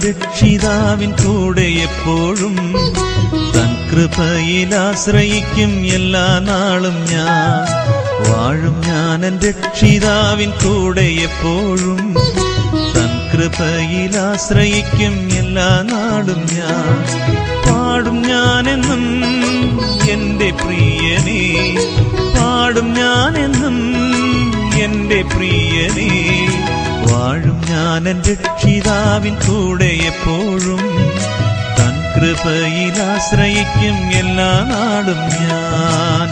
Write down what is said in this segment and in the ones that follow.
രക്ഷിതാവിൻ കൂടെ എപ്പോഴും തൻ കൃപയിൽ ആശ്രയിക്കും എല്ലാ നാളും ഞാൻ വാഴും ഞാൻ എൻ രക്ഷിതാവിൻ കൂടെ എപ്പോഴും തൻ കൃപയിൽ ആശ്രയിക്കും എല്ലാ നാടും ഞാൻ പാടും ഞാനെന്നും എന്റെ പ്രിയനേ പാടും ഞാനെന്നും എന്റെ പ്രിയനേ വാഴും ഞാൻ എൻ രക്ഷിതാവിൻ കൂടെ എപ്പോഴും തൻ കൃപയിൽ ആശ്രയിക്കും എല്ലാ നാടും ഞാൻ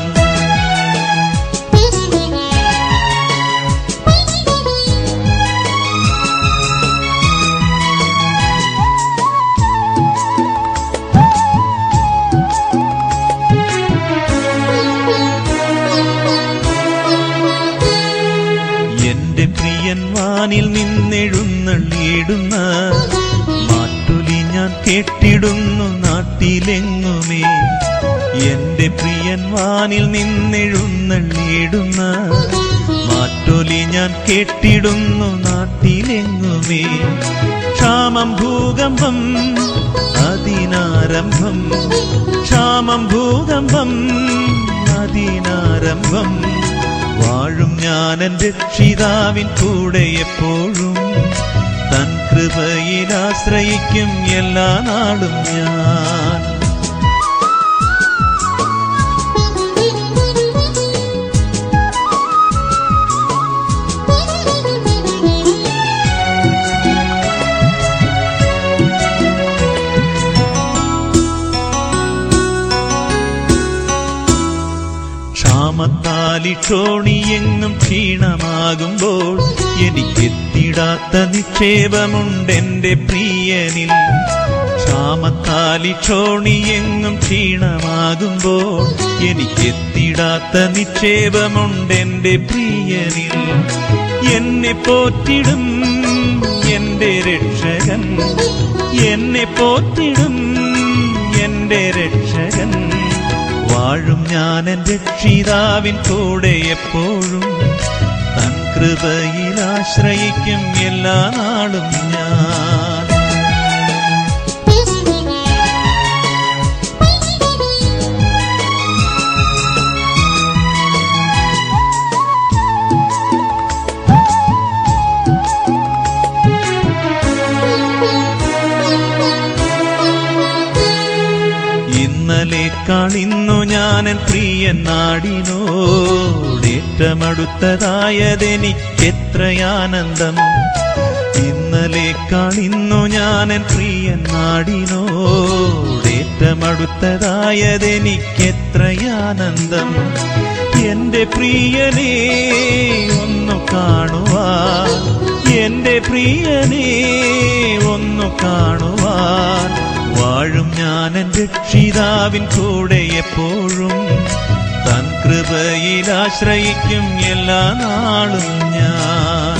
എന്റെ പ്രിയൻ വാനിൽ നിന്നെഴുന്നള്ളിയിടുന്ന മാറ്റൊലി ഞാൻ കേട്ടിടുന്നു നാട്ടിലെങ്ങുമേ എന്റെ പ്രിയൻ വാനിൽ നിന്നെഴുന്നള്ളിയിടുന്ന മാറ്റൊലി ഞാൻ കേട്ടിടുന്നു നാട്ടിലെങ്ങുമേ ക്ഷാമം ഭൂകമ്പം അതിനാരംഭം ക്ഷാമം ഭൂകമ്പം അതിനാരംഭം വാഴും ഞാൻ എൻ രക്ഷിതാവിൻ കൂടെ എപ്പോഴും തൻ കൃപയിൽ ആശ്രയിക്കും എല്ലാ നാളും ഞാൻ ക്ഷാമത്താലിക്ഷോണിയെങ്ങും ക്ഷീണമാകുമ്പോൾ എനിക്കെത്തിടാത്ത നിക്ഷേപമുണ്ടെന്റെ പ്രിയനിൽ ക്ഷാമത്താലിക്ഷോണിയെങ്ങും ക്ഷീണമാകുമ്പോൾ എനിക്കെത്തിടാത്ത നിക്ഷേപമുണ്ടെന്റെ പ്രിയനിൽ എന്നെ പോറ്റിടും എന്റെ രക്ഷകൻ എന്നെ പോറ്റിടും എന്റെ രക്ഷകൻ വാഴും ഞാൻ എൻ രക്ഷിതാവിൻ കൂടെ എപ്പോഴും തൻ കൃപയിൽ ആശ്രയിക്കും എല്ലാ നാളും ഞാൻ ഇന്നലെ കാണിന്നു ഞാനൻ പ്രിയൻ നാടിനോടേറ്റമടുത്തതായതെനിക്കെത്രയാനന്ദം ഇന്നലെ കാണിന്നു ഞാനൻ പ്രിയൻ നാടിനോടേറ്റമടുത്തതായതെനിക്കെത്രയാനന്ദം എന്റെ പ്രിയനെ ഒന്നു കാണുവാൻ എന്റെ പ്രിയനെ ഒന്നു കാണുവാൻ വാഴും ഞാൻ എൻ രക്ഷിതാവിൻ കൂടെ എപ്പോഴും തൻ കൃപയിൽ ആശ്രയിക്കും എല്ലാ നാളും ഞാൻ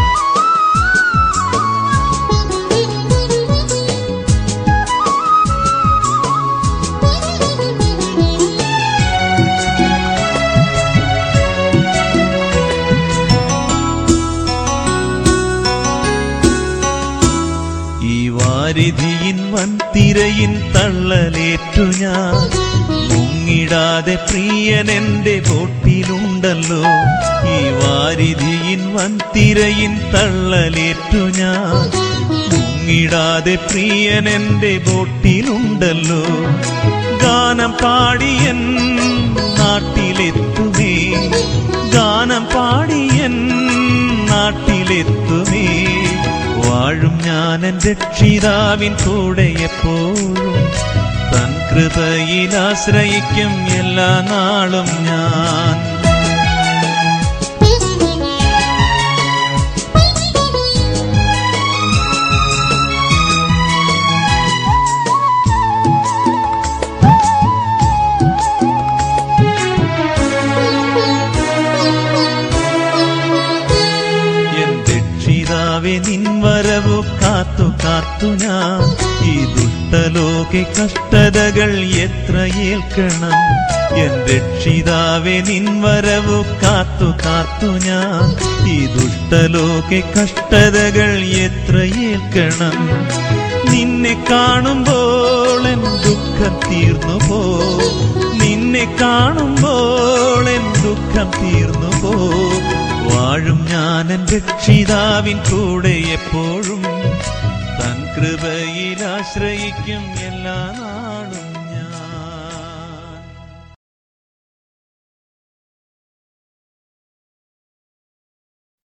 ഈ വാരിധിയിൻ വൻതിരയിൻ തള്ളലേറ്റു ഞാൻ മുങ്ങിടാതെ പ്രിയൻ എന്റെ ബോട്ടിലുണ്ടല്ലോ ഈ വാരിധിയിൻ വൻതിരയിൻ തള്ളലേറ്റു ഞാൻ മുങ്ങിടാതെ പ്രിയൻ എന്റെ ബോട്ടിലുണ്ടല്ലോ ഗാനം പാടിയൻ നാട്ടിലെത്തുമേ ഗാനം പാടിയൻ നാട്ടിലെത്തുമേ വാഴും ഞാൻ എൻ രക്ഷിതാവിൻ കൂടെ എപ്പോഴും തൻ കൃപയിൽ ആശ്രയിക്കും എല്ലാ നാളും ഞാൻ എൻ രക്ഷിതാവെ നിൻ വരവു കാത്തു കാത്തു ഞാൻ ഈ ദുഷ്ടലോക കഷ്ടതകൾ എത്ര ഏൽക്കണം എൻ രക്ഷിതാവെ നിൻ വരവു കാത്തു കാത്തു ഞാൻ ഈ ദുഷ്ടലോക കഷ്ടതകൾ എത്ര ഏൽക്കണം നിന്നെ കാണുമ്പോൾ എൻ ദുഃഖം തീർന്നു പോ നിന്നെ കാണുമ്പോൾ എൻ ദുഃഖം തീർന്നു പോ വാഴും ഞാൻ എൻ രക്ഷിതാവിൻ കൂടെ എപ്പോഴും തൻ കൃപയിൽ ആശ്രയിക്കും എല്ലാ നാളും